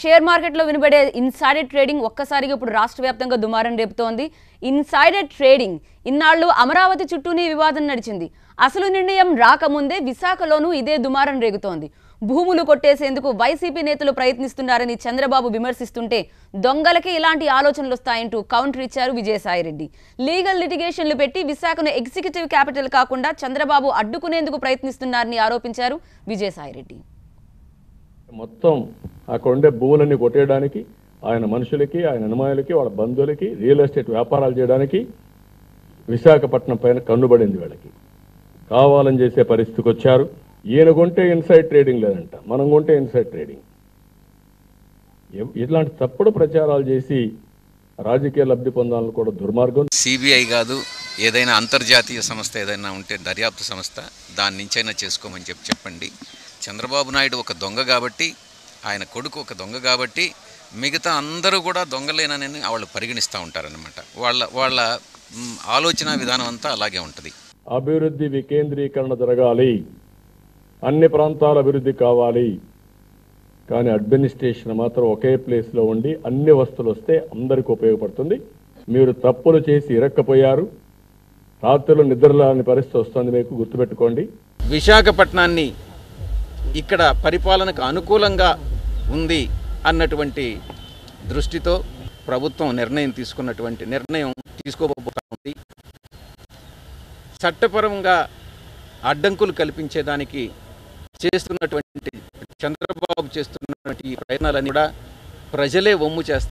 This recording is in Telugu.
షేర్ మార్కెట్లో వినబడే ఇన్సైడర్ ట్రేడింగ్ ఒక్కసారిగా ఇప్పుడు రాష్ట్ర వ్యాప్తంగా దుమారం రేపుతోంది ఇన్సైడర్ ట్రేడింగ్ ఇన్నాళ్ళు అమరావతి చుట్టూనే వివాదం నడిచింది అసలు నిర్ణయం రాకముందే విశాఖలోనూ ఇదే దుమారం రేగుతోంది భూములు కొట్టేసేందుకు వైసీపీ నేతలు ప్రయత్నిస్తున్నారని చంద్రబాబు విమర్శిస్తుంటే దొంగలకే ఇలాంటి ఆలోచనలు వస్తాయంటూ కౌంటర్ ఇచ్చారు విజయసాయిరెడ్డి లీగల్ లిటిగేషన్లు పెట్టి విశాఖను ఎగ్జిక్యూటివ్ క్యాపిటల్ కాకుండా చంద్రబాబు అడ్డుకునేందుకు ప్రయత్నిస్తున్నారని ఆరోపించారు విజయసాయిరెడ్డి మొత్తం అక్కడ ఉండే భూములన్నీ కొట్టేయడానికి ఆయన మనుషులకి ఆయన అనుమాయులకి వాళ్ళ బంధువులకి రియల్ ఎస్టేట్ వ్యాపారాలు చేయడానికి విశాఖపట్నం పైన కన్నుబడింది వీళ్ళకి కావాలని చేసే పరిస్థితికి వచ్చారు ఈయన కొంటే ఇన్సైడ్ ట్రేడింగ్ లేదంట మనం కొంటే ఇన్సైడ్ ట్రేడింగ్ ఎవ్- ఇట్లాంటి తప్పుడు ప్రచారాలు చేసి రాజకీయ లబ్ధి పొందాలని కూడా దుర్మార్గం సిబిఐ కాదు ఏదైనా అంతర్జాతీయ సంస్థ ఏదైనా ఉంటే దర్యాప్తు సంస్థ దాని నుంచైనా చేసుకోమని చెప్పి చెప్పండి చంద్రబాబు నాయుడు ఒక దొంగ కాబట్టి ఆయన కొడుకు ఒక దొంగ కాబట్టి మిగతా అందరూ కూడా దొంగలేనని వాళ్ళు పరిగణిస్తూ ఉంటారనమాట వాళ్ళ వాళ్ళ మ్, ఆలోచన విధానం అంతా అలాగే ఉంటుంది అభివృద్ధి వికేంద్రీకరణ జరగాలి అన్ని ప్రాంతాల అభివృద్ధి కావాలి కానీ అడ్మినిస్ట్రేషన్ మాత్రం ఒకే ప్లేస్లో ఉండి అన్ని వస్తువులు వస్తే అందరికీ ఉపయోగపడుతుంది మీరు తప్పులు చేసి ఇరక్కపోయారు రాత్రులు నిద్రలాని పరిస్థితి వస్తుంది మీకు గుర్తుపెట్టుకోండి విశాఖపట్నాన్ని ఇక్కడ పరిపాలనకు అనుకూలంగా ఉంది అన్నటువంటి దృష్టితో ప్రభుత్వం నిర్ణయం తీసుకున్నటువంటి నిర్ణయం తీసుకోబోతా ఉంది చట్టపరంగా అడ్డంకులు కల్పించేదానికి చేస్తున్నటువంటి చంద్రబాబు చేస్తున్నటువంటి ఈ ప్రయత్నాలన్నీ కూడా ప్రజలే ఒమ్ము చేస్తారు